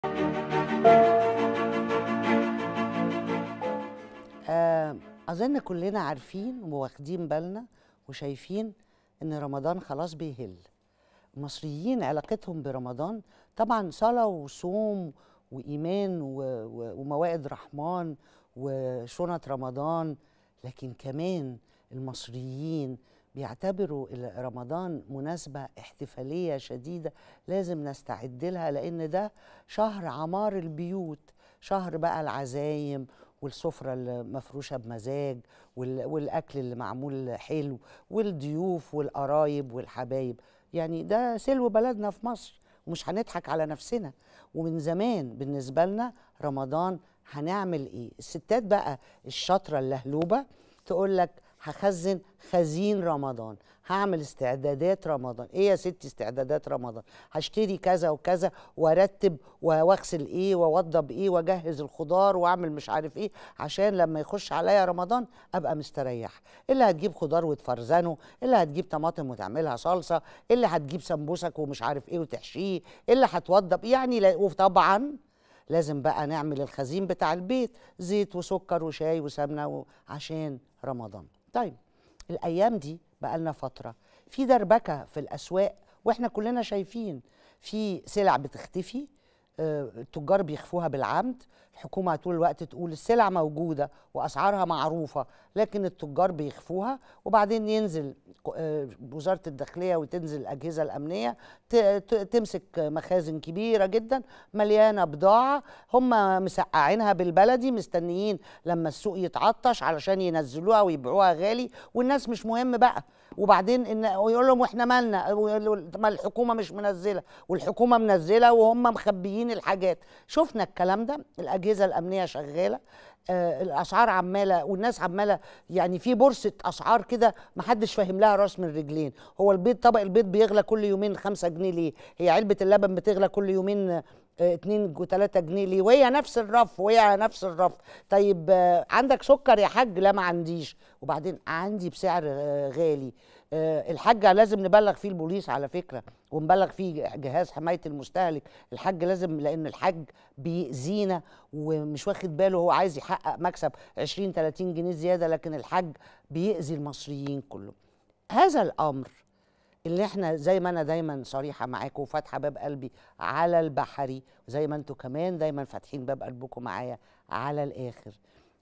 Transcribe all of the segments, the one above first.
آه، أظن كلنا عارفين وواخدين بالنا وشايفين إن رمضان خلاص بيهل المصريين علاقتهم برمضان طبعا صلاة وصوم وإيمان و- و- وموائد رحمن وشنط رمضان لكن كمان المصريين بيعتبروا ال- رمضان مناسبة احتفالية شديدة لازم نستعد لها لأن ده شهر عمار البيوت شهر بقى العزايم والسفرة المفروشة بمزاج وال- والأكل اللي معمول حلو والضيوف والقرايب والحبايب يعني ده سلو بلدنا في مصر ومش هنضحك على نفسنا ومن زمان بالنسبة لنا رمضان هنعمل ايه الستات بقى الشاطرة اللهلوبة تقول لك هخزن خزين رمضان هعمل استعدادات رمضان ايه يا ستي استعدادات رمضان هشتري كذا وكذا وارتب واغسل ايه واوضب ايه واجهز الخضار واعمل مش عارف ايه عشان لما يخش عليا رمضان ابقى مستريح اللي هتجيب خضار وتفرزنه اللي هتجيب طماطم وتعملها صلصه اللي هتجيب سمبوسك ومش عارف ايه وتحشيه اللي هتوضب يعني لا- وطبعا لازم بقى نعمل الخزين بتاع البيت زيت وسكر وشاي وسمنه و- عشان رمضان طيب الايام دي بقى لنا فتره في دربكه في الاسواق واحنا كلنا شايفين في سلع بتختفي آه، التجار بيخفوها بالعمد الحكومة طول الوقت تقول السلع موجودة وأسعارها معروفة لكن التجار بيخفوها وبعدين ينزل آه، وزارة الداخلية وتنزل الأجهزة الأمنية ت- ت- تمسك مخازن كبيرة جدا مليانة بضاعة هم مسقعينها بالبلدي مستنيين لما السوق يتعطش علشان ينزلوها ويبيعوها غالي والناس مش مهم بقى وبعدين ان ويقول لهم واحنا مالنا ويقولوا ما الحكومه مش منزله والحكومه منزله وهم مخبيين الحاجات شفنا الكلام ده الاجهزه الامنيه شغاله آه الاسعار عماله والناس عماله يعني في بورصه اسعار كده ما حدش فاهم لها راس من رجلين هو البيض طبق البيض بيغلى كل يومين خمسة جنيه ليه هي علبه اللبن بتغلى كل يومين آه، اتنين وتلاتة جنيه ليه وهي نفس الرف وهي على نفس الرف طيب آه، عندك سكر يا حاج لا ما عنديش وبعدين عندي بسعر آه، غالي آه، الحاجة لازم نبلغ فيه البوليس على فكرة ونبلغ فيه جهاز حماية المستهلك الحاج لازم لأن الحاج بيأذينا ومش واخد باله هو عايز يحقق مكسب 20 30 جنيه زيادة لكن الحاج بيأذي المصريين كلهم هذا الأمر اللي احنا زي ما انا دايما صريحه معاكم وفاتحه باب قلبي على البحري زي ما انتوا كمان دايما فاتحين باب قلبكم معايا على الاخر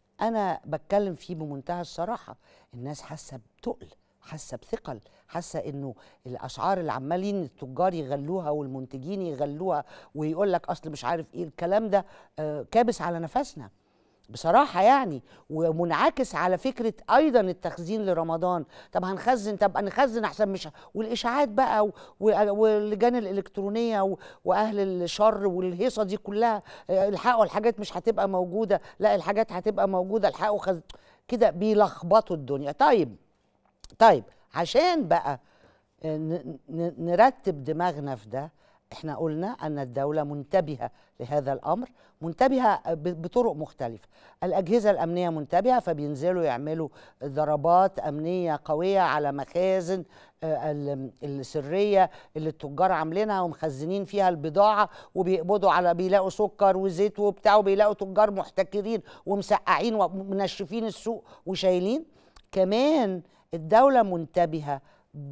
انا بتكلم فيه بمنتهى الصراحه الناس حاسه بتقل حاسه بثقل حاسه انه الاسعار اللي عمالين التجار يغلوها والمنتجين يغلوها ويقول لك اصل مش عارف ايه الكلام ده آه، كابس على نفسنا بصراحة يعني ومنعكس على فكرة أيضا التخزين لرمضان طب هنخزن طب نخزن أحسن مش والإشاعات بقى و- و- واللجان الإلكترونية و- وأهل الشر والهيصة دي كلها آه، الحقوا الحاجات مش هتبقى موجودة لا الحاجات هتبقى موجودة الحقوا خز... كده بيلخبطوا الدنيا طيب طيب عشان بقى ن- ن- نرتب دماغنا في ده احنا قلنا ان الدوله منتبهه لهذا الامر منتبهه ب- بطرق مختلفه الاجهزه الامنيه منتبهه فبينزلوا يعملوا ضربات امنيه قويه على مخازن آه، ال- السريه اللي التجار عاملينها ومخزنين فيها البضاعه وبيقبضوا على بيلاقوا سكر وزيت وبتاع وبيلاقوا تجار محتكرين ومسقعين ومنشفين السوق وشايلين كمان الدوله منتبهه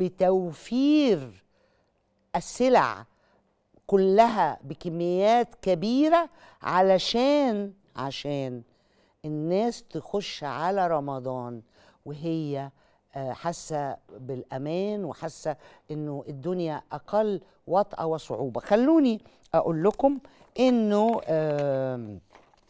بتوفير السلع كلها بكميات كبيرة علشان عشان الناس تخش على رمضان وهي آه، حاسة بالأمان وحاسة إنه الدنيا أقل وطأة وصعوبة خلوني أقول لكم إنه آم،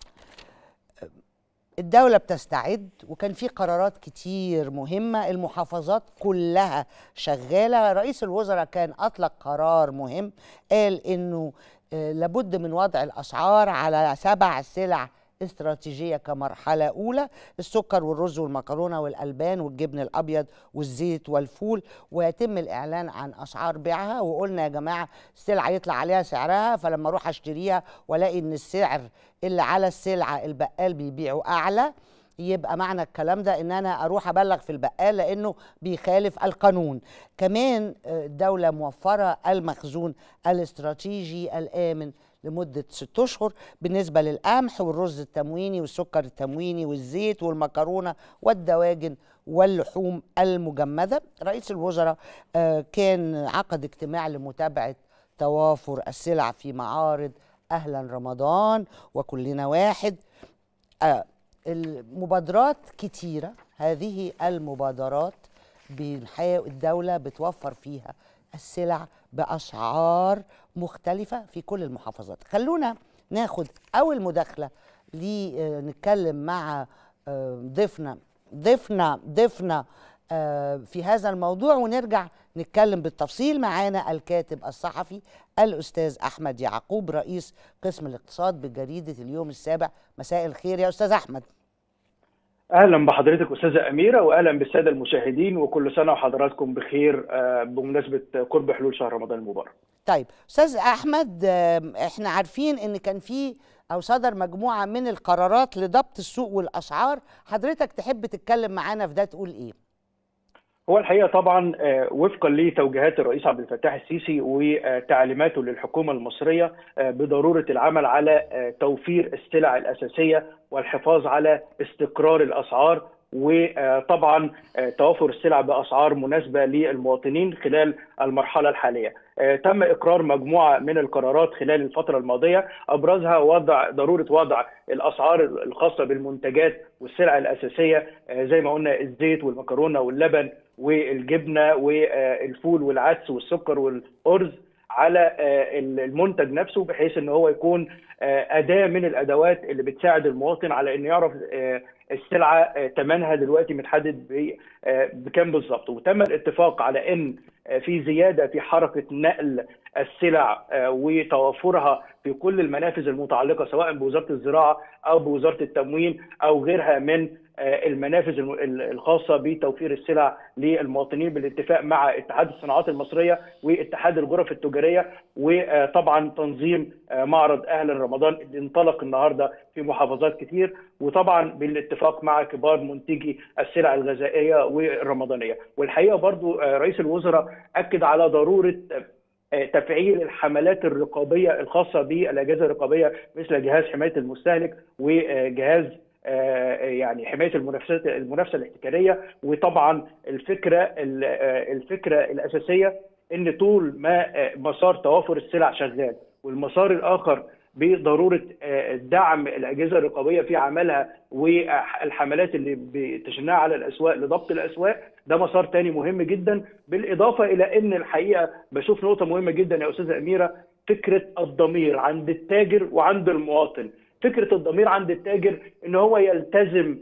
الدولة بتستعد وكان في قرارات كتير مهمة المحافظات كلها شغالة رئيس الوزراء كان أطلق قرار مهم قال إنه آه، لابد من وضع الأسعار على سبع سلع استراتيجية كمرحلة أولى السكر والرز والمكرونة والألبان والجبن الأبيض والزيت والفول ويتم الإعلان عن أسعار بيعها وقلنا يا جماعة السلعة يطلع عليها سعرها فلما أروح أشتريها وألاقي إن السعر اللي على السلعة البقال بيبيعه أعلى يبقى معنى الكلام ده ان انا اروح ابلغ في البقال لانه بيخالف القانون كمان آه، الدوله موفره المخزون الاستراتيجي الامن لمدة ست أشهر بالنسبة للقمح والرز التمويني والسكر التمويني والزيت والمكرونة والدواجن واللحوم المجمدة رئيس الوزراء آه، كان عقد اجتماع لمتابعة توافر السلع في معارض أهلا رمضان وكلنا واحد آه، المبادرات كتيرة هذه المبادرات بنحقق الدولة بتوفر فيها السلع بأسعار مختلفة في كل المحافظات خلونا ناخد أول مداخلة لنتكلم مع آه، ضيفنا ضيفنا ضيفنا آه، في هذا الموضوع ونرجع نتكلم بالتفصيل معانا الكاتب الصحفي الأستاذ أحمد يعقوب رئيس قسم الاقتصاد بجريدة اليوم السابع مساء الخير يا أستاذ أحمد اهلا بحضرتك استاذه اميره واهلا بالساده المشاهدين وكل سنه وحضراتكم بخير آه، بمناسبه قرب حلول شهر رمضان المبارك. طيب استاذ احمد آم، احنا عارفين ان كان في او صدر مجموعه من القرارات لضبط السوق والاسعار حضرتك تحب تتكلم معانا في ده تقول ايه هو الحقيقه طبعا آه، وفقا لتوجيهات الرئيس عبد الفتاح السيسي وتعليماته للحكومه المصريه آه، بضروره العمل على آه، توفير السلع الاساسيه والحفاظ على استقرار الاسعار وطبعا توافر السلع باسعار مناسبه للمواطنين خلال المرحله الحاليه. آه، تم اقرار مجموعه من القرارات خلال الفتره الماضيه ابرزها وضع ضروره وضع الاسعار الخاصه بالمنتجات والسلع الاساسيه آه، زي ما قلنا الزيت والمكرونه واللبن والجبنه والفول والعدس والسكر والارز على آه، المنتج نفسه بحيث ان هو يكون آه، اداه من الادوات اللي بتساعد المواطن على انه يعرف آه، السلعه آه، ثمنها دلوقتي متحدد ب- آه، بكام بالظبط وتم الاتفاق على ان آه، في زياده في حركه نقل السلع آه، وتوافرها في كل المنافذ المتعلقه سواء بوزاره الزراعه او بوزاره التموين او غيرها من آه، المنافذ الم- ال- الخاصه بتوفير السلع للمواطنين بالاتفاق مع اتحاد الصناعات المصريه واتحاد الغرف التجاريه وطبعا تنظيم آه، معرض اهل رمضان اللي انطلق النهارده في محافظات كتير وطبعا بالاتفاق مع كبار منتجي السلع الغذائيه والرمضانيه والحقيقه برضو آه، رئيس الوزراء اكد على ضروره آه، تفعيل الحملات الرقابيه الخاصه بالاجهزه الرقابيه مثل جهاز حمايه المستهلك وجهاز آه، يعني حمايه المنافسه المنافسه الاحتكاريه وطبعا الفكره ال- آه، الفكره الاساسيه ان طول ما آه، مسار توافر السلع شغال والمسار الاخر بضروره آه، دعم الاجهزه الرقابيه في عملها والحملات اللي بتشنها على الاسواق لضبط الاسواق ده مسار تاني مهم جدا بالاضافه الى ان الحقيقه بشوف نقطه مهمه جدا يا استاذه اميره فكره الضمير عند التاجر وعند المواطن فكره الضمير عند التاجر ان هو يلتزم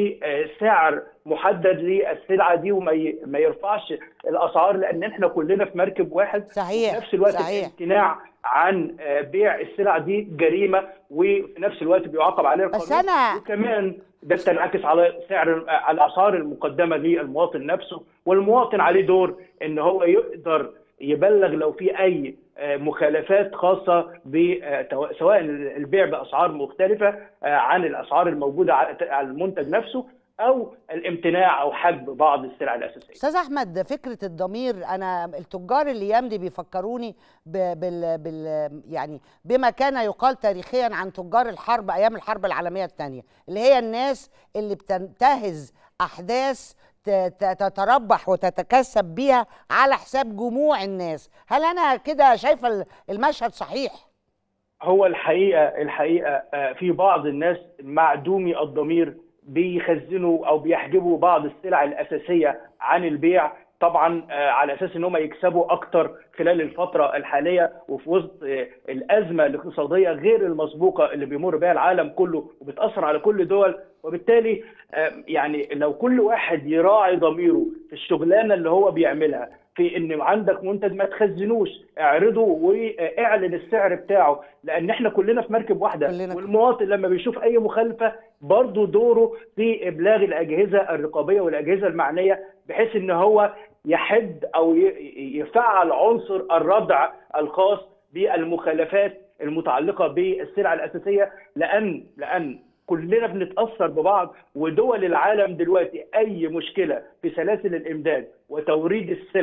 بسعر محدد للسلعه دي وما ي- ما يرفعش الاسعار لان احنا كلنا في مركب واحد صحيح وفي نفس الوقت صحيح الامتناع عن آه، بيع السلع دي جريمه وفي نفس الوقت بيعاقب عليها بس القانون أنا- وكمان ده بتنعكس على سعر على الاسعار المقدمه للمواطن نفسه والمواطن عليه دور ان هو يقدر يبلغ لو في اي آه، مخالفات خاصه ب آه، تو- سواء البيع باسعار مختلفه آه، عن الاسعار الموجوده على على المنتج نفسه او الامتناع او حجب بعض السلع الاساسيه. استاذ احمد فكره الضمير انا التجار الايام دي بيفكروني ب- بال بال يعني بما كان يقال تاريخيا عن تجار الحرب ايام الحرب العالميه الثانيه اللي هي الناس اللي بتنتهز احداث ت- ت- تتربح وتتكسب بيها على حساب جموع الناس هل انا كده شايفه ال- المشهد صحيح هو الحقيقه الحقيقه آه، في بعض الناس معدومي الضمير بيخزنوا او بيحجبوا بعض السلع الاساسيه عن البيع طبعا آه، على اساس ان هم يكسبوا اكتر خلال الفتره الحاليه وفي وسط آه، الازمه الاقتصاديه غير المسبوقه اللي بيمر بها العالم كله وبتاثر على كل الدول وبالتالي آه، يعني لو كل واحد يراعي ضميره في الشغلانه اللي هو بيعملها في ان عندك منتج ما تخزنوش اعرضه واعلن السعر بتاعه لان احنا كلنا في مركب واحده كلنا. والمواطن لما بيشوف اي مخالفه برضه دوره في ابلاغ الاجهزه الرقابيه والاجهزه المعنيه بحيث ان هو يحد او ي- يفعل عنصر الردع الخاص بالمخالفات المتعلقه بالسلع الاساسيه لان لان كلنا بنتاثر ببعض ودول العالم دلوقتي اي مشكله في سلاسل الامداد وتوريد السلع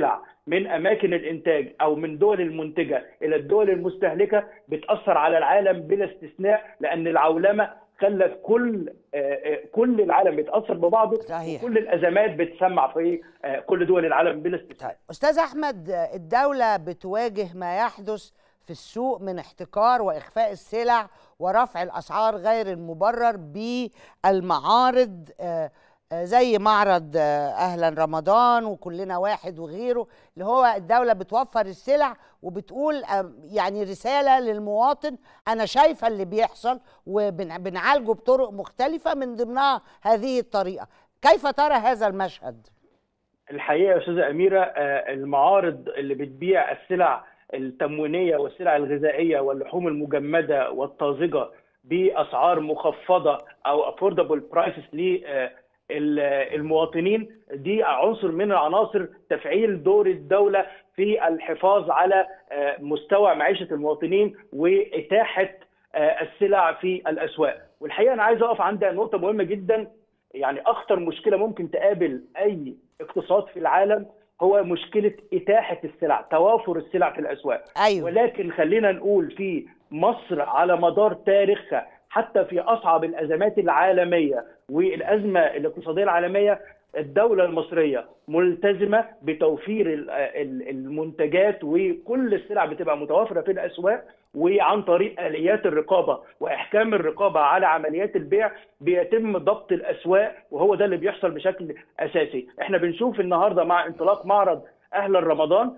من اماكن الانتاج او من دول المنتجه الى الدول المستهلكه بتاثر على العالم بلا استثناء لان العولمه خلت كل كل العالم بيتاثر ببعضه صحيح. وكل الازمات بتسمع في كل دول العالم بلا استثناء طيب استاذ احمد الدوله بتواجه ما يحدث في السوق من احتكار واخفاء السلع ورفع الاسعار غير المبرر بالمعارض زي معرض اهلا رمضان وكلنا واحد وغيره اللي هو الدوله بتوفر السلع وبتقول يعني رساله للمواطن انا شايفه اللي بيحصل وبنعالجه بطرق مختلفه من ضمنها هذه الطريقه كيف ترى هذا المشهد الحقيقه يا استاذه اميره المعارض اللي بتبيع السلع التموينيه والسلع الغذائيه واللحوم المجمده والطازجه باسعار مخفضه او افوردبل برايسز المواطنين دي عنصر من العناصر تفعيل دور الدوله في الحفاظ على مستوى معيشه المواطنين واتاحه السلع في الاسواق والحقيقه انا عايز اقف عند نقطه مهمه جدا يعني اخطر مشكله ممكن تقابل اي اقتصاد في العالم هو مشكله اتاحه السلع توافر السلع في الاسواق أيوة. ولكن خلينا نقول في مصر على مدار تاريخها حتى في اصعب الازمات العالميه والازمه الاقتصاديه العالميه الدوله المصريه ملتزمه بتوفير المنتجات وكل السلع بتبقى متوافره في الاسواق وعن طريق اليات الرقابه واحكام الرقابه على عمليات البيع بيتم ضبط الاسواق وهو ده اللي بيحصل بشكل اساسي احنا بنشوف النهارده مع انطلاق معرض اهلا رمضان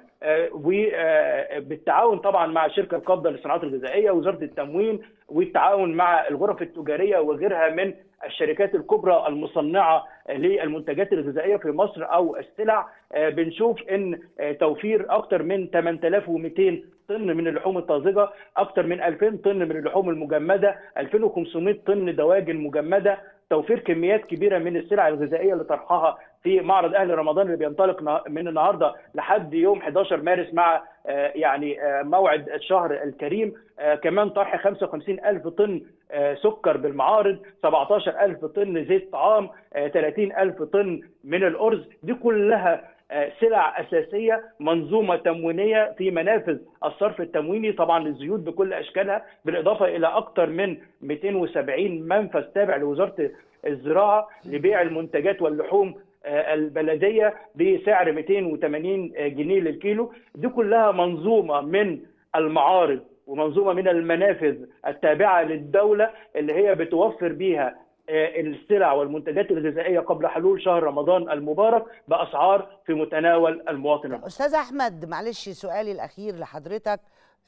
وبالتعاون طبعا مع شركه القابضه للصناعات الغذائيه وزاره التموين والتعاون مع الغرف التجاريه وغيرها من الشركات الكبرى المصنعه للمنتجات الغذائيه في مصر او السلع بنشوف ان توفير اكثر من 8200 طن من اللحوم الطازجه اكثر من 2000 طن من اللحوم المجمده 2500 طن دواجن مجمده توفير كميات كبيره من السلع الغذائيه لطرحها في معرض اهل رمضان اللي بينطلق من النهارده لحد يوم 11 مارس مع يعني موعد الشهر الكريم كمان طرح 55 ألف طن سكر بالمعارض 17 ألف طن زيت طعام 30 ألف طن من الأرز دي كلها سلع أساسية منظومة تموينية في منافذ الصرف التمويني طبعا للزيوت بكل أشكالها بالإضافة إلى أكثر من 270 منفذ تابع لوزارة الزراعة لبيع المنتجات واللحوم البلديه بسعر 280 جنيه للكيلو دي كلها منظومه من المعارض ومنظومه من المنافذ التابعه للدوله اللي هي بتوفر بيها السلع والمنتجات الغذائيه قبل حلول شهر رمضان المبارك باسعار في متناول المواطن استاذ احمد معلش سؤالي الاخير لحضرتك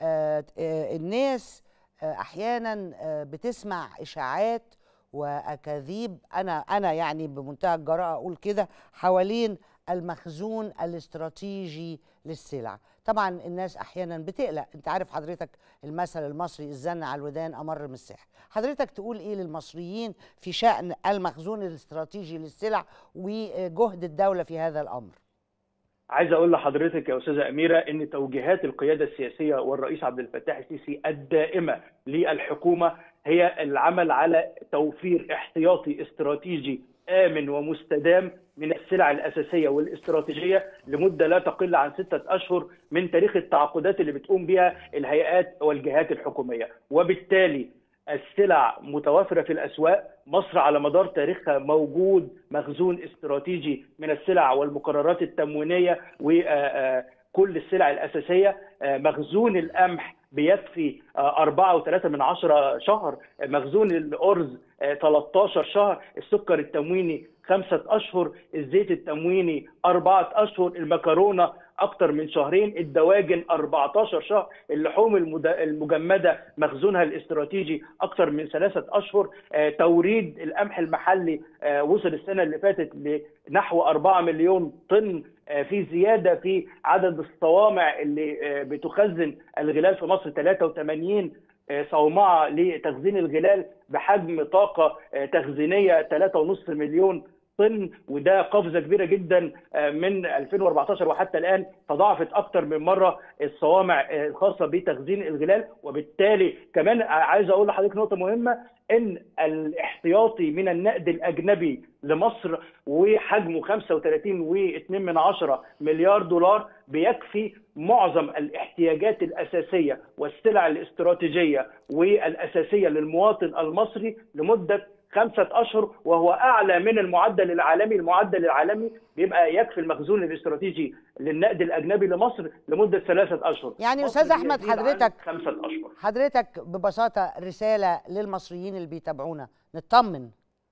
الناس احيانا بتسمع اشاعات واكاذيب انا انا يعني بمنتهى الجراءه اقول كده حوالين المخزون الاستراتيجي للسلع طبعا الناس احيانا بتقلق انت عارف حضرتك المثل المصري الزن على الودان امر من السحر حضرتك تقول ايه للمصريين في شان المخزون الاستراتيجي للسلع وجهد الدوله في هذا الامر عايز اقول لحضرتك يا استاذه اميره ان توجيهات القياده السياسيه والرئيس عبد الفتاح السيسي الدائمه للحكومه هي العمل على توفير احتياطي استراتيجي امن ومستدام من السلع الاساسيه والاستراتيجيه لمده لا تقل عن سته اشهر من تاريخ التعاقدات اللي بتقوم بها الهيئات والجهات الحكوميه، وبالتالي السلع متوافره في الاسواق، مصر على مدار تاريخها موجود مخزون استراتيجي من السلع والمقررات التموينيه وكل السلع الاساسيه، مخزون القمح بيكفي 4.3 من عشرة شهر مخزون الأرز 13 شهر السكر التمويني خمسة أشهر الزيت التمويني أربعة أشهر المكرونة أكثر من شهرين الدواجن 14 شهر اللحوم المجمدة مخزونها الاستراتيجي أكثر من ثلاثة أشهر توريد القمح المحلي وصل السنة اللي فاتت لنحو 4 مليون طن في زيادة في عدد الصوامع اللي بتخزن الغلال في مصر 83 صومعة لتخزين الغلال بحجم طاقة تخزينية 3.5 مليون طن وده قفزه كبيره جدا من 2014 وحتى الان تضاعفت اكثر من مره الصوامع الخاصه بتخزين الغلال وبالتالي كمان عايز اقول لحضرتك نقطه مهمه ان الاحتياطي من النقد الاجنبي لمصر وحجمه 35.2 من عشرة مليار دولار بيكفي معظم الاحتياجات الاساسيه والسلع الاستراتيجيه والاساسيه للمواطن المصري لمده خمسة أشهر وهو أعلى من المعدل العالمي المعدل العالمي بيبقى يكفي المخزون الاستراتيجي للنقد الأجنبي لمصر لمدة ثلاثة أشهر يعني أستاذ أحمد حضرتك خمسة أشهر حضرتك ببساطة رسالة للمصريين اللي بيتابعونا نطمن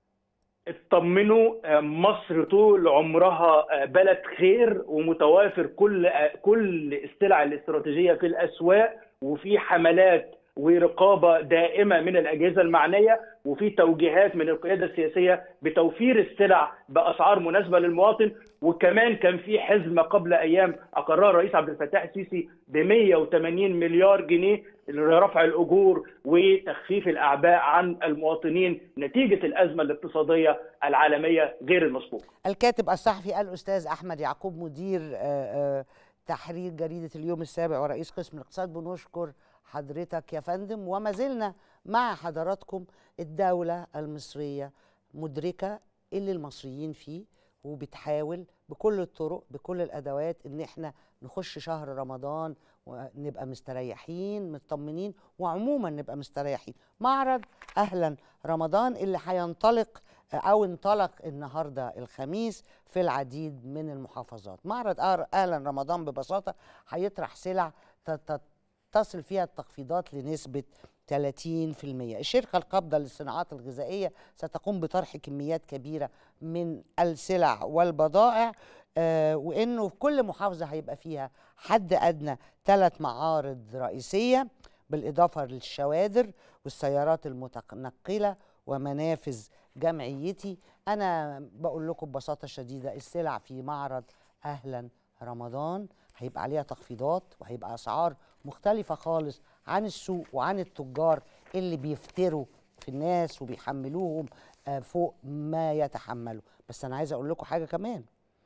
اطمنوا مصر طول عمرها بلد خير ومتوافر كل كل السلع الاستراتيجيه في الاسواق وفي حملات ورقابه دائمه من الاجهزه المعنيه وفي توجيهات من القياده السياسيه بتوفير السلع باسعار مناسبه للمواطن وكمان كان في حزمه قبل ايام اقرها الرئيس عبد الفتاح السيسي ب 180 مليار جنيه لرفع الاجور وتخفيف الاعباء عن المواطنين نتيجه الازمه الاقتصاديه العالميه غير المسبوقه. الكاتب الصحفي الاستاذ احمد يعقوب مدير تحرير جريده اليوم السابع ورئيس قسم الاقتصاد بنشكر حضرتك يا فندم وما زلنا مع حضراتكم الدولة المصرية مدركة اللي المصريين فيه وبتحاول بكل الطرق بكل الأدوات إن إحنا نخش شهر رمضان ونبقى مستريحين مطمنين وعموما نبقى مستريحين معرض أهلا رمضان اللي هينطلق أو انطلق النهاردة الخميس في العديد من المحافظات معرض أهلا رمضان ببساطة هيطرح سلع تصل فيها التخفيضات لنسبة 30% الشركة القابضة للصناعات الغذائية ستقوم بطرح كميات كبيرة من السلع والبضائع آه وإنه في كل محافظة هيبقى فيها حد أدنى ثلاث معارض رئيسية بالإضافة للشوادر والسيارات المتنقلة ومنافذ جمعيتي أنا بقول لكم ببساطة شديدة السلع في معرض أهلا رمضان هيبقى عليها تخفيضات وهيبقى أسعار مختلفة خالص عن السوق وعن التجار اللي بيفتروا في الناس وبيحملوهم فوق ما يتحملوا بس أنا عايزة أقول لكم حاجة كمان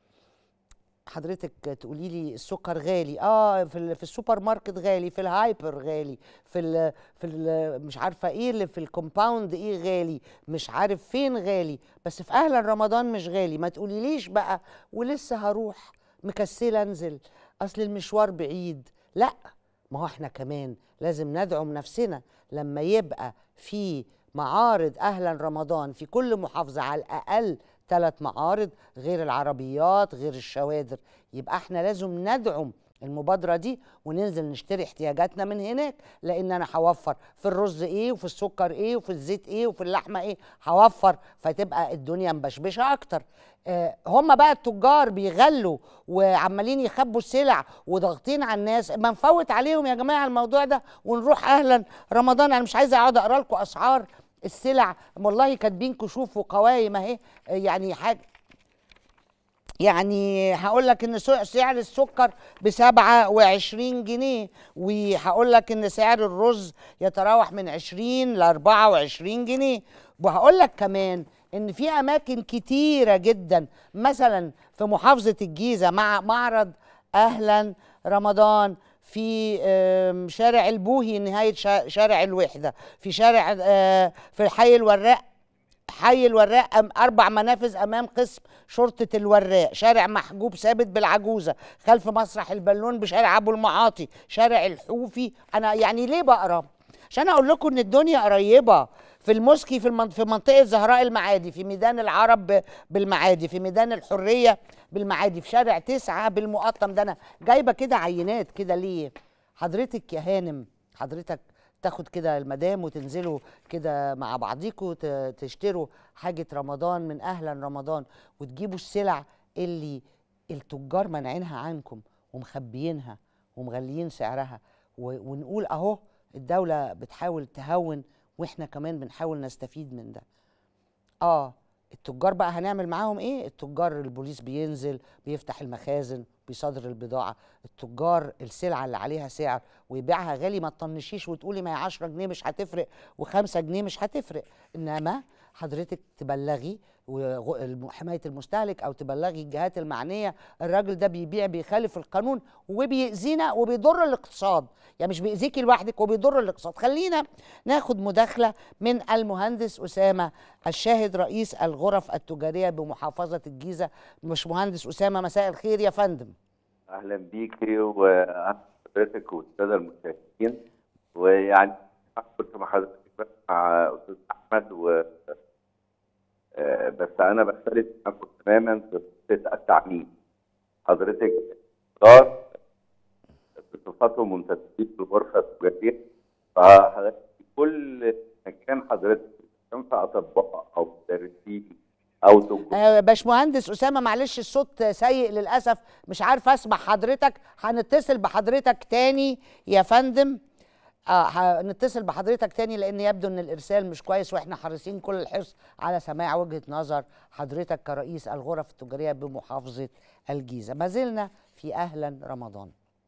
حضرتك تقولي لي السكر غالي اه في في السوبر ماركت غالي في الهايبر غالي في ال في ال مش عارفه ايه اللي في الكومباوند ايه غالي مش عارف فين غالي بس في اهلا رمضان مش غالي ما تقوليليش بقى ولسه هروح مكسله انزل اصل المشوار بعيد لا ما هو احنا كمان لازم ندعم نفسنا لما يبقى في معارض اهلا رمضان في كل محافظه على الاقل ثلاث معارض غير العربيات غير الشوادر يبقى احنا لازم ندعم المبادرة دي وننزل نشتري احتياجاتنا من هناك لأن أنا هوفر في الرز إيه وفي السكر إيه وفي الزيت إيه وفي اللحمة إيه هوفر فتبقى الدنيا مبشبشة أكتر آه هم بقى التجار بيغلوا وعمالين يخبوا السلع وضاغطين على الناس ما نفوت عليهم يا جماعة الموضوع ده ونروح أهلا رمضان أنا مش عايزة أقعد أقرأ لكم أسعار السلع والله كاتبين كشوف وقوايم اهي يعني حاجه يعني هقول لك ان سعر السكر ب 27 جنيه وهقول لك ان سعر الرز يتراوح من 20 ل 24 جنيه وهقول لك كمان ان في اماكن كتيره جدا مثلا في محافظه الجيزه مع معرض اهلا رمضان في شارع البوهي نهاية شارع الوحدة في شارع في حي الوراق حي الوراق أربع منافذ أمام قسم شرطة الوراق شارع محجوب ثابت بالعجوزة خلف مسرح البالون بشارع أبو المعاطي شارع الحوفي أنا يعني ليه بقرا عشان أقول لكم إن الدنيا قريبة في المسكي في المن... في منطقه زهراء المعادي في ميدان العرب بالمعادي في ميدان الحريه بالمعادي في شارع تسعة بالمقطم ده انا جايبه كده عينات كده ليه حضرتك يا هانم حضرتك تاخد كده المدام وتنزلوا كده مع بعضيكوا تشتروا حاجه رمضان من اهلا رمضان وتجيبوا السلع اللي التجار منعينها عنكم ومخبيينها ومغليين سعرها ونقول اهو الدوله بتحاول تهون واحنا كمان بنحاول نستفيد من ده اه التجار بقى هنعمل معاهم ايه التجار البوليس بينزل بيفتح المخازن بيصادر البضاعة التجار السلعة اللي عليها سعر ويبيعها غالي ما تطنشيش وتقولي ما هي 10 جنيه مش هتفرق و5 جنيه مش هتفرق انما حضرتك تبلغي وغ- حمايه المستهلك او تبلغي الجهات المعنيه الراجل ده بيبيع بيخالف القانون وبيأذينا وبيضر الاقتصاد يعني مش بيأذيكي لوحدك وبيضر الاقتصاد خلينا ناخد مداخله من المهندس اسامه الشاهد رئيس الغرف التجاريه بمحافظه الجيزه مش مهندس اسامه مساء الخير يا فندم اهلا بيكي واهلا بحضرتك والساده المشاهدين ويعني كنت مع حضرتك بس مع استاذ احمد و آه، بس انا بختلف معاكم تماما في قصه التعميم حضرتك خلاص بصفتهم منتسبين في الغرفه التجاريه فحضرتك في كل مكان حضرتك كان في اطباء او مدرسين او دكتور آه، باشمهندس اسامه معلش الصوت سيء للاسف مش عارفه اسمع حضرتك هنتصل بحضرتك تاني يا فندم اه هنتصل بحضرتك تاني لان يبدو ان الارسال مش كويس واحنا حريصين كل الحرص على سماع وجهه نظر حضرتك كرئيس الغرف التجاريه بمحافظه الجيزه ما زلنا في اهلا رمضان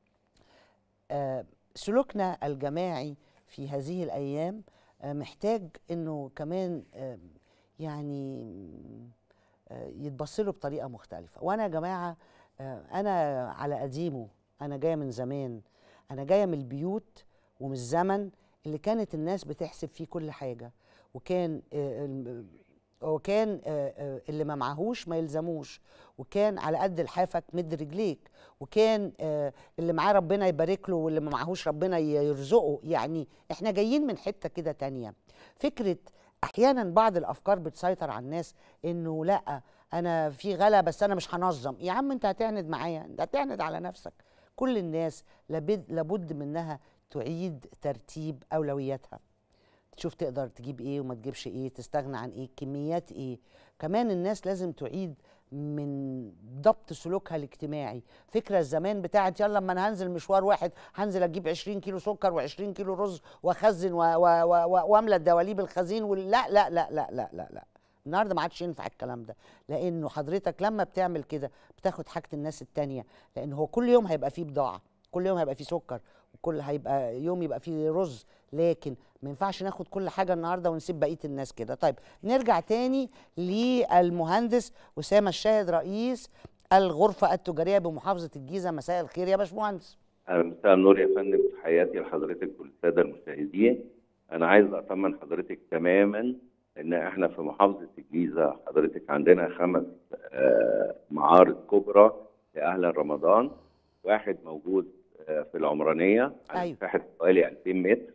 آه، سلوكنا الجماعي في هذه الايام آه، محتاج انه كمان آه، يعني آه، يتبص له بطريقه مختلفه وانا يا جماعه آه، انا على قديمه انا جايه من زمان انا جايه من البيوت ومن الزمن اللي كانت الناس بتحسب فيه كل حاجه وكان آه، الم- وكان آه، آه، اللي ما معهوش ما يلزموش وكان على قد لحافك مد رجليك وكان آه، اللي معاه ربنا يبارك له واللي ما معهوش ربنا ي- يرزقه يعني احنا جايين من حته كده تانية فكره احيانا بعض الافكار بتسيطر على الناس انه لا انا في غلا بس انا مش هنظم يا عم انت هتعند معايا انت هتعند على نفسك كل الناس لابد لابد منها تعيد ترتيب اولوياتها تشوف تقدر تجيب ايه وما تجيبش ايه تستغنى عن ايه كميات ايه كمان الناس لازم تعيد من ضبط سلوكها الاجتماعي فكرة الزمان بتاعت يلا لما انا هنزل مشوار واحد هنزل اجيب 20 كيلو سكر و20 كيلو رز واخزن و- و- و- و- واملى الدواليب الخزين وال- لا لا لا لا لا لا لا النهارده ما عادش ينفع الكلام ده لانه حضرتك لما بتعمل كده بتاخد حاجه الناس التانية لان هو كل يوم هيبقى فيه بضاعه كل يوم هيبقى فيه سكر وكل هيبقى يوم يبقى فيه رز لكن ما ينفعش ناخد كل حاجه النهارده ونسيب بقيه الناس كده طيب نرجع تاني للمهندس اسامه الشاهد رئيس الغرفه التجاريه بمحافظه الجيزه مساء الخير يا باشمهندس أهلا مساء النور يا فندم تحياتي لحضرتك والساده المشاهدين انا عايز اطمن حضرتك تماما ان احنا في محافظه الجيزه حضرتك عندنا خمس آه، معارض كبرى لاهل رمضان واحد موجود آه، في العمرانيه على أيوة. مساحه حوالي 2000 متر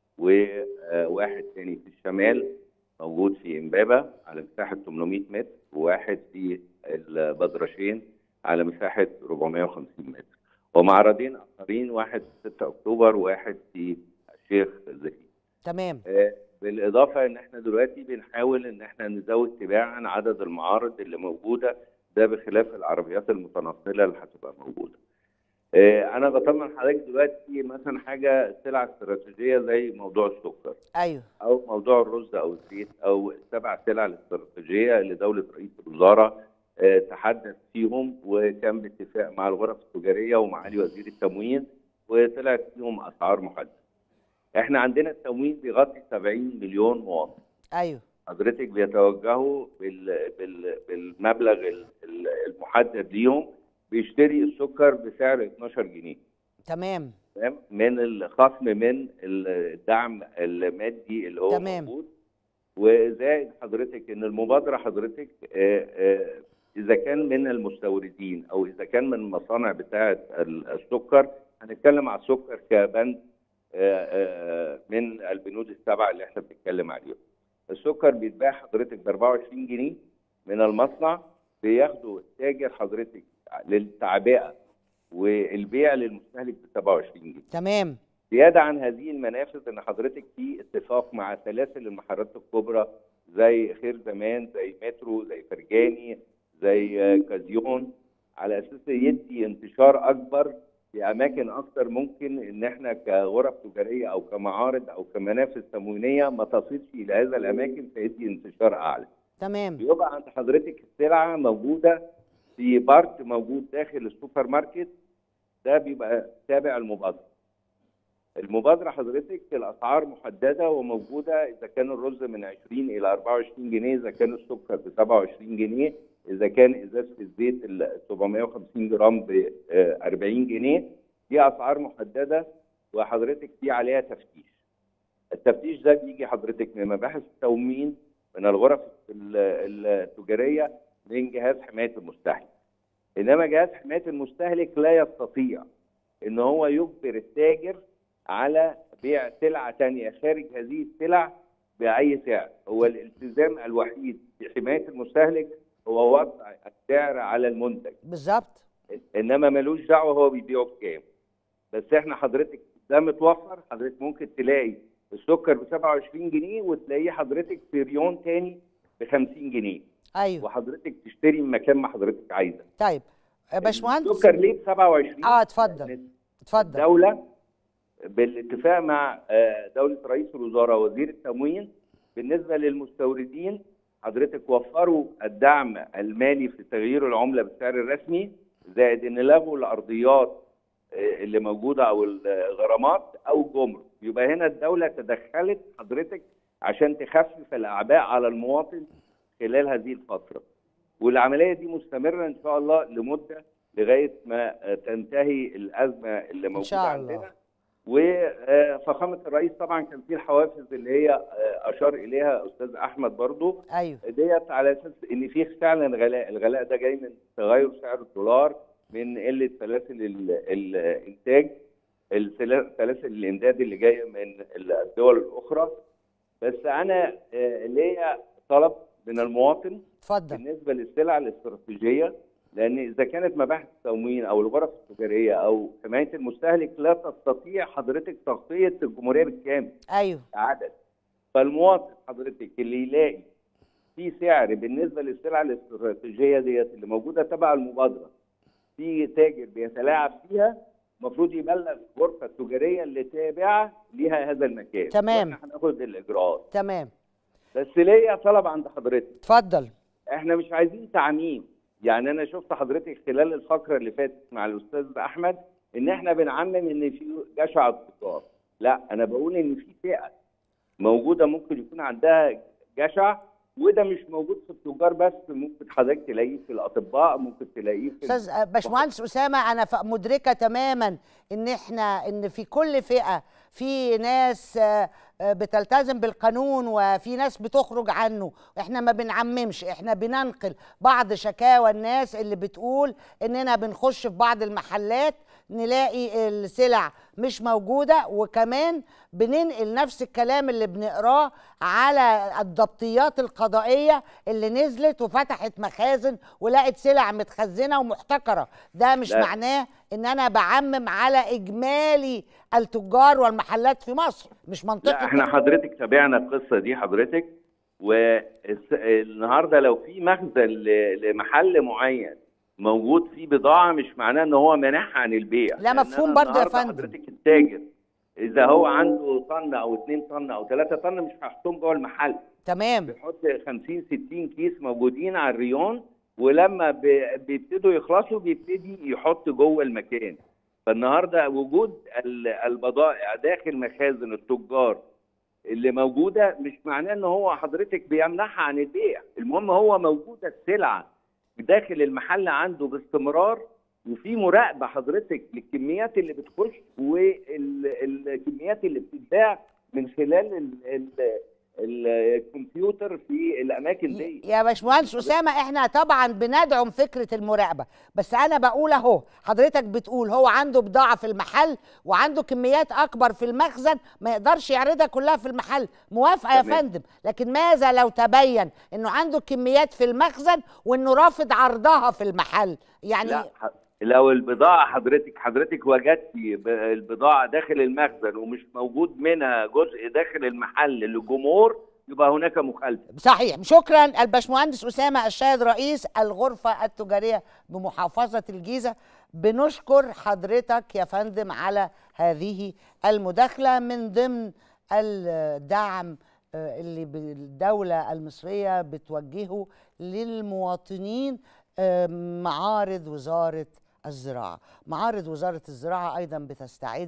وواحد تاني في الشمال موجود في امبابه على مساحه 800 متر وواحد في البدرشين على مساحه 450 متر ومعرضين اخرين واحد في 6 اكتوبر وواحد في الشيخ زكي تمام آه، بالاضافه ان احنا دلوقتي بنحاول ان احنا نزود تباعا عدد المعارض اللي موجوده ده بخلاف العربيات المتنقله اللي هتبقى موجوده. آه، انا بطمن حضرتك دلوقتي مثلا حاجه سلعه استراتيجيه زي موضوع السكر ايوه او موضوع الرز او الزيت او السبع سلع الاستراتيجيه اللي دوله رئيس الوزراء آه، تحدث فيهم وكان باتفاق مع الغرف التجاريه ومعالي وزير التموين وطلعت فيهم اسعار محدده. احنا عندنا التموين بيغطي 70 مليون مواطن. ايوه حضرتك بيتوجهوا بال... بال... بالمبلغ ال- ال- المحدد ليهم بيشتري السكر بسعر 12 جنيه تمام تمام من الخصم من الدعم المادي اللي هو تمام. موجود وزائد حضرتك ان المبادره حضرتك آه، آه، اذا كان من المستوردين او اذا كان من المصانع بتاعه ال- السكر هنتكلم على السكر كبند آه، آه، من البنود السبعه اللي احنا بنتكلم عليهم. السكر بيتباع حضرتك ب 24 جنيه من المصنع بياخدوا التاجر حضرتك للتعبئه والبيع للمستهلك ب 27 جنيه. تمام زياده عن هذه المنافذ ان حضرتك في اتفاق مع سلاسل المحلات الكبرى زي خير زمان زي مترو زي فرجاني زي آه، كازيون على اساس يدي انتشار اكبر في اماكن اكتر ممكن ان احنا كغرف تجاريه او كمعارض او كمنافذ تموينيه ما تصلش الى هذا الاماكن فيدي انتشار اعلى. تمام بيبقى عند حضرتك السلعه موجوده في بارت موجود داخل السوبر ماركت ده بيبقى تابع المبادره المبادره حضرتك الاسعار محدده وموجوده اذا كان الرز من 20 الى 24 جنيه اذا كان السكر ب 27 جنيه اذا كان ازازه الزيت ال 750 جرام ب 40 جنيه دي اسعار محدده وحضرتك في عليها تفتيش التفتيش ده بيجي حضرتك من مباحث التموين من الغرف ال- التجاريه من جهاز حمايه المستهلك انما جهاز حمايه المستهلك لا يستطيع ان هو يجبر التاجر على بيع سلعه ثانيه خارج هذه السلع باي سعر هو الالتزام الوحيد في حمايه المستهلك هو وضع السعر على المنتج بالظبط انما ملوش دعوه هو بيبيعه بكام بس احنا حضرتك ده متوفر حضرتك ممكن تلاقي السكر ب 27 جنيه وتلاقيه حضرتك في ريون تاني ب 50 جنيه ايوه وحضرتك تشتري من مكان ما حضرتك عايزه طيب آه، باشمهندس السكر ليه ب 27 اه اتفضل لأن اتفضل الدولة بالاتفاق مع آه، دولة رئيس الوزراء وزير التموين بالنسبة للمستوردين حضرتك وفروا الدعم المالي في تغيير العملة بالسعر الرسمي زائد ان لغوا الارضيات آه، اللي موجودة او الغرامات او الجمرك يبقى هنا الدولة تدخلت حضرتك عشان تخفف الاعباء على المواطن خلال هذه الفترة والعملية دي مستمرة ان شاء الله لمدة لغاية ما آه، تنتهي الأزمة اللي موجودة شاء الله. عندنا وفخامة الرئيس طبعا كان في الحوافز اللي هي آه، أشار إليها أستاذ أحمد برضو ايوه ديت على اساس ان في فعلا غلاء الغلاء ده جاي من تغير سعر الدولار من قله سلاسل ال- الانتاج السلا- سلاسل الامداد اللي جايه من الدول الاخرى بس انا آه، ليا طلب من المواطن اتفضل بالنسبه للسلع الاستراتيجيه لان اذا كانت مباحث التموين او الغرف التجاريه او حمايه المستهلك لا تستطيع حضرتك تغطيه الجمهوريه بالكامل ايوه عدد فالمواطن حضرتك اللي يلاقي في سعر بالنسبه للسلع الاستراتيجيه ديت اللي موجوده تبع المبادره في تاجر بيتلاعب فيها المفروض يبلغ الغرفه التجاريه اللي تابعه ليها هذا المكان تمام. واحنا هناخد الاجراءات تمام بس ليا طلب عند حضرتك اتفضل احنا مش عايزين تعميم يعني انا شفت حضرتك خلال الفقره اللي فاتت مع الاستاذ احمد ان احنا بنعمم ان في جشع التجار لا انا بقول ان في فئه موجوده ممكن يكون عندها جشع وده مش موجود في التجار بس ممكن حضرتك تلاقيه في الاطباء ممكن تلاقيه في استاذ آه، باشمهندس اسامه انا ف- مدركه تماما ان احنا ان في كل فئه في ناس آه، آه، بتلتزم بالقانون وفي ناس بتخرج عنه احنا ما بنعممش احنا بننقل بعض شكاوى الناس اللي بتقول اننا بنخش في بعض المحلات نلاقي السلع مش موجوده وكمان بننقل نفس الكلام اللي بنقراه على الضبطيات القضائيه اللي نزلت وفتحت مخازن ولقت سلع متخزنه ومحتكره ده مش لا. معناه ان انا بعمم على اجمالي التجار والمحلات في مصر مش منطقي لا احنا حضرتك تابعنا القصه دي حضرتك والنهارده لو في مخزن ل- لمحل معين موجود فيه بضاعه مش معناه ان هو منعها عن البيع لا لأن مفهوم أنا برضه يا النهاردة فندم. حضرتك التاجر اذا هو عنده طن او 2 طن او 3 طن مش هيحطهم جوه المحل تمام بيحط 50 60 كيس موجودين على الريون ولما ب- بيبتدوا يخلصوا بيبتدي يحط جوه المكان فالنهارده وجود ال- البضائع داخل مخازن التجار اللي موجوده مش معناه ان هو حضرتك بيمنعها عن البيع المهم هو موجوده السلعه داخل المحل عنده باستمرار وفي مراقبه حضرتك للكميات اللي بتخش والكميات اللي بتتباع من خلال ال ال الكمبيوتر في الاماكن دي يا باشمهندس اسامه احنا طبعا بندعم فكره المراقبه بس انا بقول اهو حضرتك بتقول هو عنده بضاعه في المحل وعنده كميات اكبر في المخزن ما يقدرش يعرضها كلها في المحل موافقه يا تمام. فندم لكن ماذا لو تبين انه عنده كميات في المخزن وانه رافض عرضها في المحل يعني لا ح- لو البضاعة حضرتك حضرتك وجدتي ب- البضاعة داخل المخزن ومش موجود منها جزء داخل المحل للجمهور يبقى هناك مخالفة صحيح شكرا الباشمهندس اسامه الشاهد رئيس الغرفه التجاريه بمحافظه الجيزه بنشكر حضرتك يا فندم على هذه المداخله من ضمن الدعم آه، اللي الدوله المصريه بتوجهه للمواطنين آه، معارض وزاره الزراعه معارض وزاره الزراعه ايضا بتستعد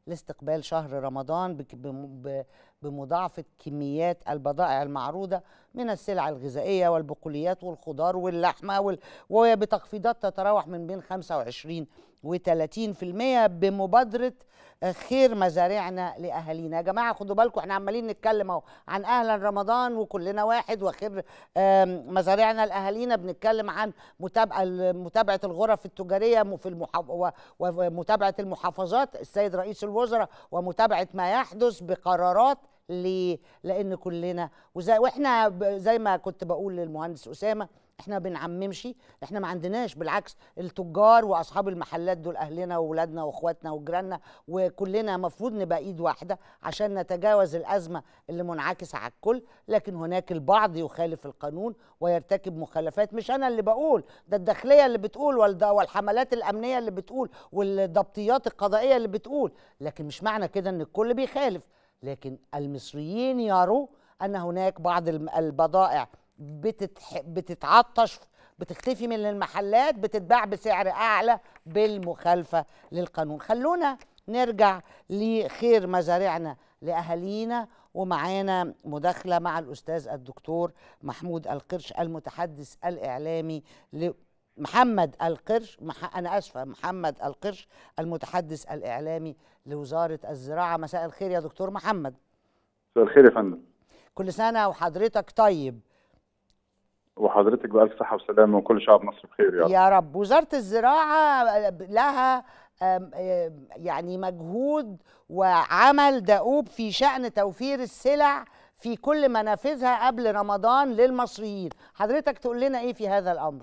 لاستقبال شهر رمضان بك- بم- ب- بمضاعفة كميات البضائع المعروضة من السلع الغذائية والبقوليات والخضار واللحمة وال... وبتخفيضات تتراوح من بين 25 و30% بمبادرة آه، خير مزارعنا لأهالينا يا جماعة خدوا بالكم احنا عمالين نتكلم اهو عن أهلا رمضان وكلنا واحد وخير آم، مزارعنا لأهالينا بنتكلم عن متابعة متابعة الغرف التجارية م- في المحاف... و- ومتابعة المحافظات السيد رئيس الوزراء ومتابعة ما يحدث بقرارات ليه؟ لأن كلنا وزي واحنا ب- زي ما كنت بقول للمهندس أسامة احنا ما بنعممش احنا ما عندناش بالعكس التجار واصحاب المحلات دول اهلنا واولادنا واخواتنا وجيراننا وكلنا مفروض نبقى ايد واحده عشان نتجاوز الازمه اللي منعكسه على الكل لكن هناك البعض يخالف القانون ويرتكب مخالفات مش انا اللي بقول ده الداخليه اللي بتقول والد- والحملات الامنيه اللي بتقول والضبطيات القضائيه اللي بتقول لكن مش معنى كده ان الكل بيخالف لكن المصريين يروا ان هناك بعض الم- البضائع بتتح... بتتعطش بتختفي من المحلات بتتباع بسعر اعلى بالمخالفه للقانون خلونا نرجع لخير مزارعنا لاهالينا ومعانا مداخله مع الاستاذ الدكتور محمود القرش المتحدث الاعلامي ل... محمد القرش مح... انا اسفه محمد القرش المتحدث الاعلامي لوزاره الزراعه مساء الخير يا دكتور محمد مساء الخير يا فندم كل سنه وحضرتك طيب وحضرتك بألف صحة وسلامة وكل شعب مصر بخير يا رب يا رب وزارة الزراعة لها آم، آم، يعني مجهود وعمل دؤوب في شأن توفير السلع في كل منافذها قبل رمضان للمصريين حضرتك تقول لنا ايه في هذا الامر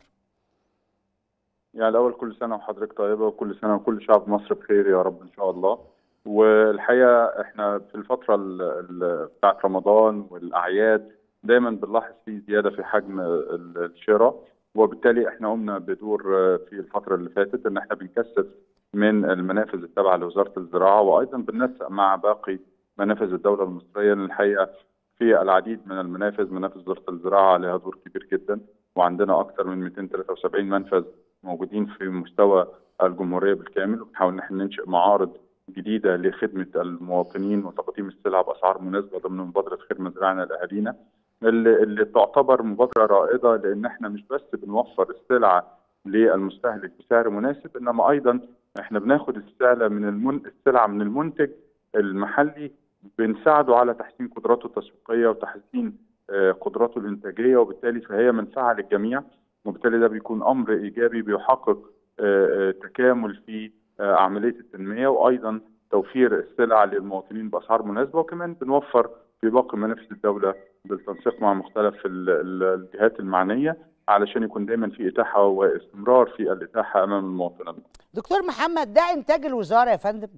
يعني الأول كل سنة وحضرتك طيبة وكل سنة وكل شعب مصر بخير يا رب إن شاء الله والحقيقة إحنا في الفترة ال- ال- بتاعت رمضان والأعياد دايما بنلاحظ في زيادة في حجم ال- الشراء وبالتالي إحنا قمنا بدور آه، في الفترة اللي فاتت إن إحنا بنكثف من المنافذ التابعة لوزارة الزراعة وأيضا بننسق مع باقي منافذ الدولة المصرية لأن الحقيقة في العديد من المنافذ منافذ وزارة الزراعة عليها دور كبير جدا وعندنا أكثر من 273 منفذ موجودين في مستوى الجمهورية بالكامل وبنحاول إن احنا ننشئ معارض جديدة لخدمة المواطنين وتقديم السلع بأسعار مناسبة ضمن مبادرة خير مزرعنا لأهالينا اللي, اللي تعتبر مبادرة رائدة لأن احنا مش بس بنوفر السلعة للمستهلك بسعر مناسب إنما أيضا احنا بناخد السلعة من المن... السلعة من المنتج المحلي بنساعده على تحسين قدراته التسويقية وتحسين آه، قدراته الإنتاجية وبالتالي فهي منفعة للجميع وبالتالي ده بيكون امر ايجابي بيحقق آه، آه، تكامل في آه، عمليه التنميه وايضا توفير السلع للمواطنين باسعار مناسبه وكمان بنوفر في باقي منافذ الدوله بالتنسيق مع مختلف ال- ال- الجهات المعنيه علشان يكون دايما في اتاحه واستمرار في الاتاحه امام المواطن دكتور محمد ده انتاج الوزارة يا فندم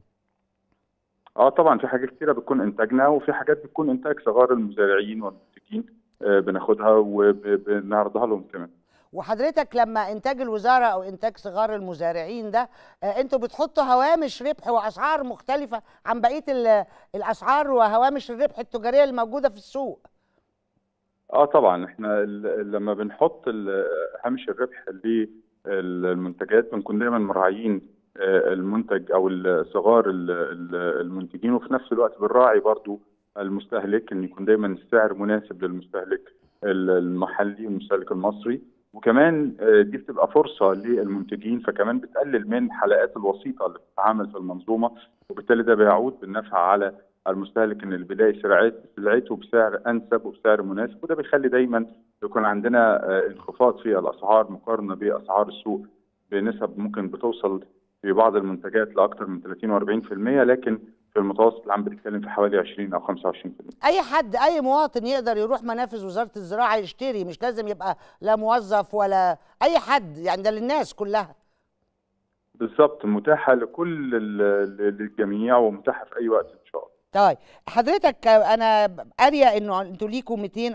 اه طبعا في حاجات كتيره بتكون انتاجنا وفي حاجات بتكون انتاج صغار المزارعين والمنتجين آه، بناخدها وبنعرضها لهم كمان وحضرتك لما انتاج الوزاره او انتاج صغار المزارعين ده آه، انتوا بتحطوا هوامش ربح واسعار مختلفه عن بقيه ال- الاسعار وهوامش الربح التجاريه اللي موجوده في السوق اه طبعا احنا ال- لما بنحط ال- هامش الربح للمنتجات بنكون دايما مراعيين آه، المنتج او ال- صغار ال- ال- المنتجين وفي نفس الوقت بنراعي برضو المستهلك ان يكون دايما السعر مناسب للمستهلك ال- المحلي والمستهلك المصري وكمان آه، دي بتبقى فرصه للمنتجين فكمان بتقلل من حلقات الوسيطه اللي بتتعامل في المنظومه وبالتالي ده بيعود بالنفع على المستهلك ان اللي بيلاقي سلعت سلعته بسعر انسب وبسعر مناسب وده بيخلي دايما يكون عندنا آه، انخفاض في الاسعار مقارنه باسعار السوق بنسب ممكن بتوصل في بعض المنتجات لاكثر من 30 و40% لكن في المتوسط العام بنتكلم في حوالي 20 او 25% اي حد اي مواطن يقدر يروح منافذ وزاره الزراعه يشتري مش لازم يبقى لا موظف ولا اي حد يعني ده للناس كلها بالظبط متاحه لكل ال- للجميع ومتاحه في اي وقت ان شاء الله طيب حضرتك انا قاريه انه انتوا ليكوا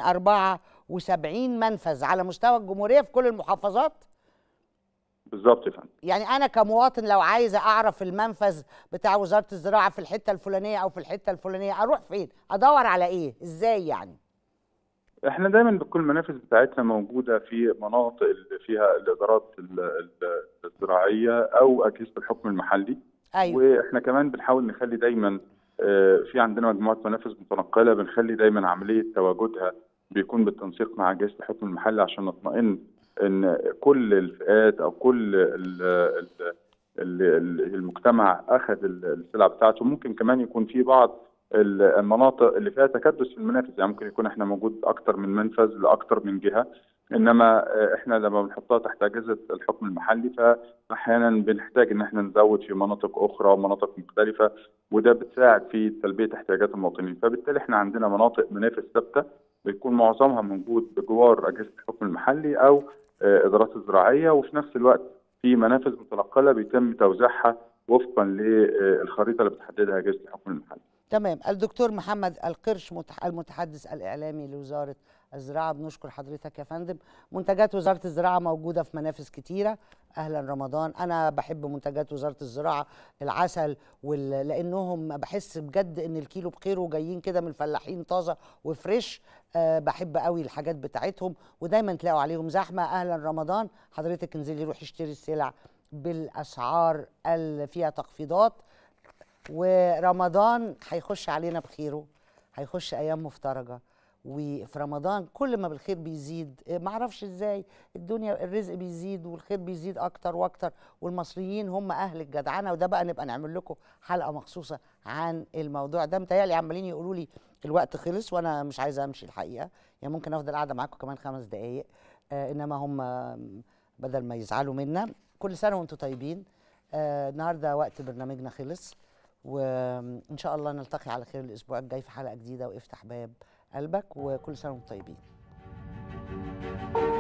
274 منفذ على مستوى الجمهوريه في كل المحافظات بالظبط يا فندم يعني انا كمواطن لو عايزه اعرف المنفذ بتاع وزاره الزراعه في الحته الفلانيه او في الحته الفلانيه اروح فين ادور على ايه ازاي يعني احنا دايما بتكون المنافذ بتاعتنا موجوده في مناطق اللي فيها الادارات ال- ال- الزراعيه او اجهزه الحكم المحلي ايوه واحنا كمان بنحاول نخلي دايما آه، في عندنا مجموعه منافذ متنقله بنخلي دايما عمليه تواجدها بيكون بالتنسيق مع اجهزه الحكم المحلي عشان نطمئن ان كل الفئات او كل ال ال ال ال- المجتمع اخذ ال- السلع بتاعته ممكن كمان يكون في بعض ال- المناطق اللي فيها تكدس في المنافذ يعني ممكن يكون احنا موجود اكتر من منفذ لاكتر من جهه انما آه، احنا لما بنحطها تحت اجهزه الحكم المحلي فاحيانا بنحتاج ان احنا نزود في مناطق اخرى ومناطق مختلفه وده بتساعد في تلبيه احتياجات المواطنين فبالتالي احنا عندنا مناطق منافذ ثابته بيكون معظمها موجود بجوار اجهزه الحكم المحلي او آه، ادارات الزراعيه وفي نفس الوقت في منافذ متنقله بيتم توزيعها وفقا للخريطه اللي بتحددها اجهزه الحكم المحلي. تمام الدكتور محمد القرش متح- المتحدث الإعلامي لوزارة الزراعة بنشكر حضرتك يا فندم منتجات وزارة الزراعة موجودة في منافذ كتيرة أهلا رمضان أنا بحب منتجات وزارة الزراعة العسل وال... لأنهم بحس بجد إن الكيلو بخير وجايين كده من الفلاحين طازة وفريش أه بحب قوي الحاجات بتاعتهم ودايما تلاقوا عليهم زحمة أهلا رمضان حضرتك انزلي روحي اشتري السلع بالأسعار اللي فيها تخفيضات ورمضان هيخش علينا بخيره هيخش ايام مفترجه وفي رمضان كل ما بالخير بيزيد إيه، معرفش ازاي الدنيا الرزق بيزيد والخير بيزيد اكتر واكتر والمصريين هم اهل الجدعنه وده بقى نبقى نعمل لكم حلقه مخصوصه عن الموضوع ده متهيألي عمالين يقولوا لي الوقت خلص وانا مش عايزه امشي الحقيقه يعني ممكن افضل قاعده معاكم كمان خمس دقائق آه انما هم بدل ما يزعلوا منا كل سنه وانتم طيبين آه النهارده وقت برنامجنا خلص وان شاء الله نلتقي على خير الاسبوع الجاي في حلقه جديده وافتح باب قلبك وكل سنه وانتم طيبين